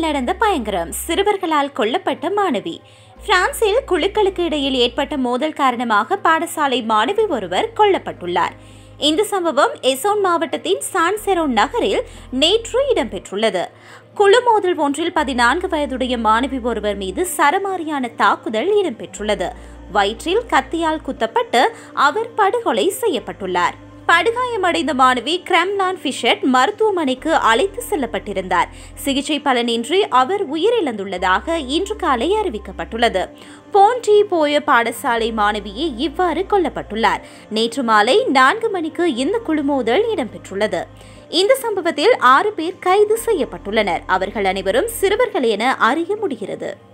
பிரான்சில் நடந்த பயங்கரம் சிறுவர்களால் கொல்லப்பட்ட மாணவி பிரான்சில் குழுக்களுக்கு இடையில் ஏற்பட்ட மோதல் காரணமாக பாடசாலை மாணவி ஒருவர் கொல்லப்பட்டுள்ளார் இந்த சம்பவம் எசோன் மாவட்டத்தின் சான் செரோன் நகரில் நேற்று இடம்பெற்றுள்ளது குழு மோதல் ஒன்றில் பதினான்கு வயதுடைய மாணவி ஒருவர் மீது சரமாரியான தாக்குதல் இடம்பெற்றுள்ளது வயிற்றில் கத்தியால் குத்தப்பட்டு அவர் படுகொலை செய்யப்பட்டுள்ளார் படுகாயமடைந்த மாணவி கிரம்லான் ஃபிஷட் மருத்துவமனைக்கு அழைத்து செல்லப்பட்டிருந்தார் சிகிச்சை பலனின்றி அவர் உயிரிழந்துள்ளதாக இன்று காலை அறிவிக்கப்பட்டுள்ளது போன்டி போய பாடசாலை மாணவியே இவ்வாறு கொல்லப்பட்டுள்ளார் நேற்று மாலை நான்கு மணிக்கு இந்த குழுமோதல் இடம்பெற்றுள்ளது இந்த சம்பவத்தில் ஆறு பேர் கைது செய்யப்பட்டுள்ளனர் அவர்கள் அனைவரும் சிறுவர்கள் என அறிய முடிகிறது